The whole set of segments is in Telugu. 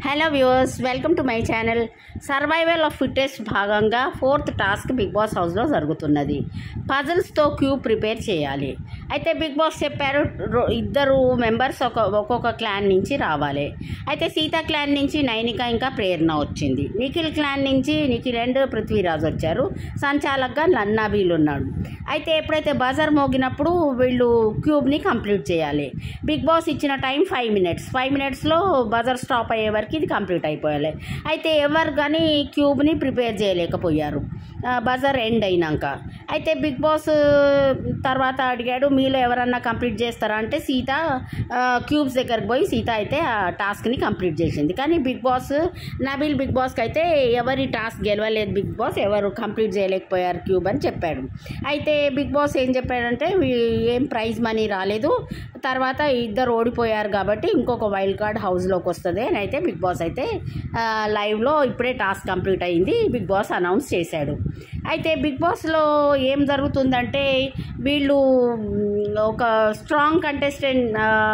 hello viewers welcome to my channel survival of fittest భాగంగా ఫోర్త్ టాస్క్ బిగ్ బాస్ హౌస్లో జరుగుతున్నది పజల్స్తో క్యూ ప్రిపేర్ చేయాలి అయితే బిగ్ బాస్ చెప్పారు రో- ఇద్దరు మెంబర్స్ ఒక ఒక్కొక్క క్లాన్ నుంచి రావాలి అయితే సీత క్లాన్ నుంచి నైనిక ఇంకా ప్రేరణ వచ్చింది నిఖిల్ క్లాన్ నుంచి నిఖిల్ అండ్ పృథ్వీరాజ్ వచ్చారు సంచాలక్గా నన్నాబీలు ఉన్నాడు అయితే ఎప్పుడైతే బజార్ మోగినప్పుడు వీళ్ళు క్యూబ్ని కంప్లీట్ చేయాలి బిగ్ బాస్ ఇచ్చిన టైం ఫైవ్ మినిట్స్ ఫైవ్ మినిట్స్లో బజర్ స్టాప్ అయ్యే వరకు ఇది కంప్లీట్ అయిపోయాలి అయితే ఎవరు కానీ క్యూబ్ని ప్రిపేర్ చేయలేకపోయారు ఆ, బజర్ ఎండ్ అయినాక అయితే బిగ్ బాస్ తర్వాత అడిగాడు మీలో ఎవరన్నా కంప్లీట్ చేస్తారా అంటే సీత ఆ, క్యూబ్స్ దగ్గరకు పోయి సీత అయితే ఆ టాస్క్ని కంప్లీట్ చేసింది కానీ బిగ్ బాస్ నబీల్ బిగ్ బాస్కి అయితే ఎవరి టాస్క్ గెలవలేదు బిగ్ బాస్ ఎవరు కంప్లీట్ చేయలేకపోయారు క్యూబ్ అని చెప్పాడు అయితే బిగ్ బాస్ ఏం చెప్పాడంటే వీ- ఏం ప్రైజ్ మనీ రాలేదు తర్వాత ఇద్దరు ఓడిపోయారు కాబట్టి ఇంకొక వైల్డ్ కార్డ్ హౌస్లోకి వస్తుంది అని అయితే బిగ్ బాస్ అయితే ఆ, లైవ్లో ఇప్పుడే టాస్క్ కంప్లీట్ అయింది బిగ్ బాస్ అనౌన్స్ చేశాడు అయితే బిగ్ బాస్లో ఏం జరుగుతుందంటే వీళ్ళు మ్, ఒక స్ట్రాంగ్ కంటెస్టెంట్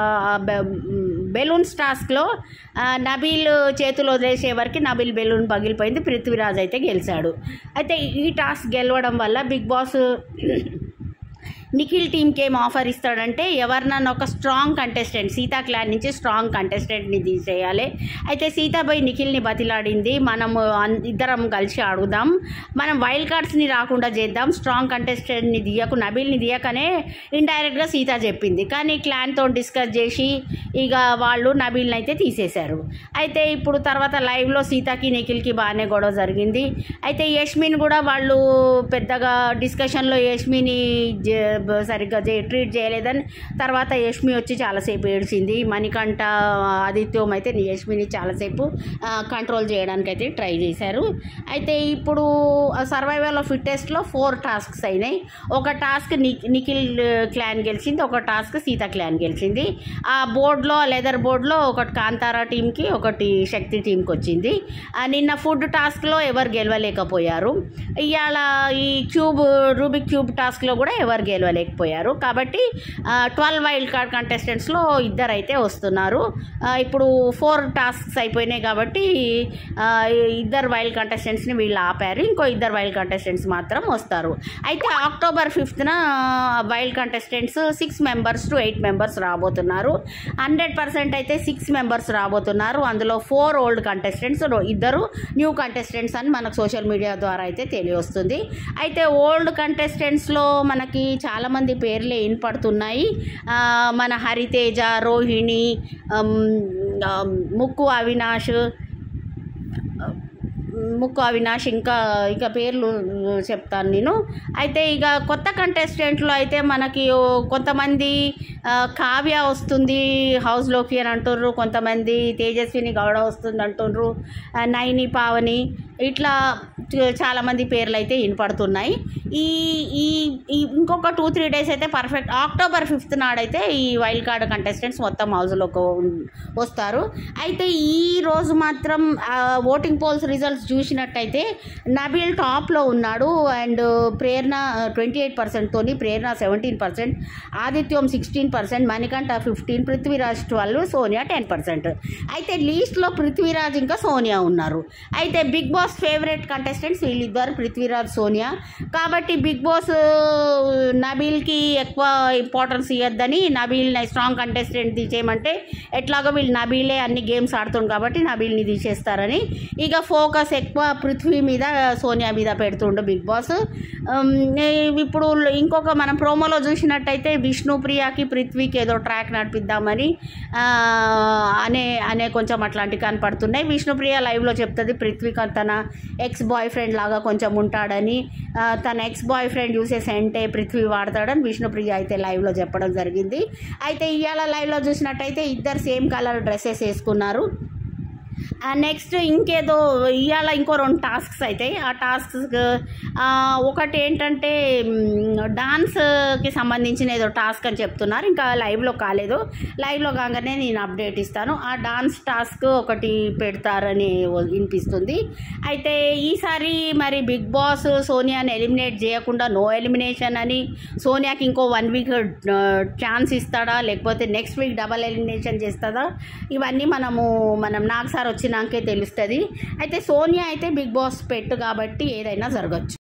బెలూన్స్ టాస్క్లో ఆ, నబీల్ చేతులు వదిలేసే వరకు నబీల్ బెలూన్ పగిలిపోయింది పృథ్వీరాజ్ అయితే గెలిచాడు అయితే ఈ టాస్క్ గెలవడం వల్ల బిగ్ బాస్ నిఖిల్ టీంకి ఏం ఆఫర్ ఇస్తాడంటే ఎవరినన్నా ఒక స్ట్రాంగ్ కంటెస్టెంట్ సీతా క్లాన్ నుంచి స్ట్రాంగ్ కంటెస్టెంట్ని తీసేయాలి అయితే సీతాబాయి నిఖిల్ని బతిలాడింది మనము అన్- ఇద్దరం కలిసి ఆడుదాం మనం వైల్డ్ కార్డ్స్ని రాకుండా చేద్దాం స్ట్రాంగ్ కంటెస్టెంట్ని తీయకు నబీల్ని తీయకనే ఇండైరెక్ట్గా సీత చెప్పింది కానీ క్లాన్తో డిస్కస్ చేసి ఇక వాళ్ళు నబీల్ని అయితే తీసేశారు అయితే ఇప్పుడు తర్వాత లైవ్లో సీతకి నిఖిల్కి బాగానే గొడవ జరిగింది అయితే యష్మిన్ కూడా వాళ్ళు పెద్దగా డిస్కషన్లో యష్మిని జ- బ- సరిగ్గా చే- ట్రీట్ చేయలేదని తర్వాత యష్మి వచ్చి చాలాసేపు ఏడ్చింది మణికంఠ ఆదిత్యం అయితే యష్మిని చాలాసేపు ఆ, కంట్రోల్ చేయడానికి అయితే ట్రై చేశారు అయితే ఇప్పుడు సర్వైవల్ ఆఫ్ ఫిట్టెస్ట్లో ఫోర్ టాస్క్స్ అయినాయి ఒక టాస్క్ ని- నిఖిల్ క్లాన్ గెలిచింది ఒక టాస్క్ సీత క్లాన్ గెలిచింది ఆ బోర్డులో లెదర్ బోర్డులో ఒకటి కాంతారా టీంకి ఒకటి శక్తి టీంకి వచ్చింది ఆ, నిన్న ఫుడ్ టాస్క్లో ఎవరు గెలవలేకపోయారు ఇవాళ ఈ క్యూబ్ రూబిక్ క్యూబ్ టాస్క్లో కూడా ఎవరు గెలవలేకపోయారు కాబట్టి ట్వెల్వ్ వైల్డ్ కార్డ్ కంటెస్టెంట్స్లో ఇద్దరు అయితే వస్తున్నారు ఆ, ఇప్పుడు ఫోర్ టాస్క్స్ అయిపోయినాయి కాబట్టి ఆ, ఇద్దరు వైల్డ్ కంటెస్టెంట్స్ని వీళ్ళు ఆపారు ఇంకో ఇద్దరు వైల్డ్ కంటెస్టెంట్స్ మాత్రం వస్తారు అయితే అక్టోబర్ ఫిఫ్త్న wild contestants six members to eight members రాబోతున్నారు హండ్రెడ్ పర్సెంట్ అయితే సిక్స్ మెంబర్స్ రాబోతున్నారు అందులో ఫోర్ ఓల్డ్ కంటెస్టెంట్స్ ఇద్దరు న్యూ కంటెస్టెంట్స్ అని మనకు సోషల్ మీడియా ద్వారా అయితే తెలియవస్తుంది అయితే ఓల్డ్ కంటెస్టెంట్స్లో మనకి చాలామంది పేర్లే వినపడుతున్నాయి ఆ, మన హరితేజ రోహిణి అమ్, ఆ, ముక్కు అవినాష్ ముక్కు అవినాష్ ఇంకా ఇక పేర్లు చెప్తాను నేను అయితే ఇక కొత్త కంటెస్టెంట్లో అయితే మనకి ఓ కొంతమంది ఆ, కావ్య వస్తుంది హౌస్లోకి అని అంటుర్రు కొంతమంది తేజస్విని గౌడ వస్తుంది అంటుర్రు ఆ, నైని పావని ఇట్లా చ- చాలామంది పేర్లు అయితే వినపడుతున్నాయి ఈ ఈ ఈ ఇంకొక టూ త్రీ డేస్ అయితే పర్ఫెక్ట్ అక్టోబర్ ఫిఫ్త్ నాడైతే ఈ వైల్డ్ కార్డ్ కంటెస్టెంట్స్ మొత్తం హౌస్లోకి వస్తారు అయితే ఈ రోజు మాత్రం ఓటింగ్ పోల్స్ రిజల్ట్స్ చూసినట్టయితే నబీల్ టాప్లో ఉన్నాడు అండ్ ప్రేరణ ట్వంటీ ఎయిట్ పర్సెంట్తోని ప్రేరణ సెవెంటీన్ పర్సెంట్ ఆదిత్యం sixteen percent Manikanta fifteen Prithviraj twelve Sonia ten percent అయితే లీస్ట్లో పృథ్వీరాజ్ ఇంకా సోనియా ఉన్నారు అయితే బిగ్ బాస్ ఫేవరెట్ కంటెస్టెంట్స్ వీళ్ళిద్దరు పృథ్వీరాజ్ సోనియా కాబట్టి బిగ్ బాస్ నబీల్కి ఎక్కువ ఇంపార్టెన్స్ ఇవ్వద్దని నబీల్ స్ట్రాంగ్ కంటెస్టెంట్ తీసేయమంటే ఎట్లాగో వీళ్ళు నబీలే అన్ని గేమ్స్ ఆడుతుంది కాబట్టి నబీల్ని తీసేస్తారని ఇక ఫోకస్ ఎక్కువ పృథ్వీ మీద సోనియా మీద పెడుతుండు బిగ్ బాస్ ఉమ్, ఇప్పుడు ఇంకొక మనం ప్రోమోలో చూసినట్టయితే విష్ణుప్రియకి పృథ్వీకి ఏదో ట్రాక్ నడిపిద్దామని ఆ, అనే అనే కొంచెం అట్లాంటివి కనపడుతున్నాయి విష్ణుప్రియ లైవ్లో చెప్తుంది పృథ్వీ తన ఎక్స్ బాయ్ ఫ్రెండ్ లాగా కొంచెం ఉంటాడని ఆ, తన ఎక్స్ బాయ్ ఫ్రెండ్ యూసే సెంటే పృథ్వీ వాడతాడని విష్ణుప్రియ అయితే లైవ్లో చెప్పడం జరిగింది అయితే ఇవాళ లైవ్లో చూసినట్టయితే ఇద్దరు సేమ్ కలర్ డ్రెస్సెస్ వేసుకున్నారు నెక్స్ట్ ఇంకేదో ఇవాళ ఇంకో రెండు టాస్క్స్ అవుతాయి ఆ టాస్క్స్ ఒకటి ఏంటంటే డాన్స్కి సంబంధించిన ఏదో టాస్క్ అని చెప్తున్నారు ఇంకా లైవ్లో కాలేదు లైవ్లో కాగానే నేను అప్డేట్ ఇస్తాను ఆ డాన్స్ టాస్క్ ఒకటి పెడతారని వినిపిస్తుంది అయితే ఈసారి మరి బిగ్ బాస్ సోనియాని ఎలిమినేట్ చేయకుండా నో ఎలిమినేషన్ అని సోనియాకి ఇంకో వన్ వీక్ ఛాన్స్ ఇస్తాడా లేకపోతే నెక్స్ట్ వీక్ డబల్ ఎలిమినేషన్ చేస్తుందా ఇవన్నీ మనము మనం నాగ్ సార్ వారు వచ్చినాకే తెలుస్తుంది అయితే సోనియా అయితే బిగ్ బాస్ పెట్టు కాబట్టి ఏదైనా జరగచ్చు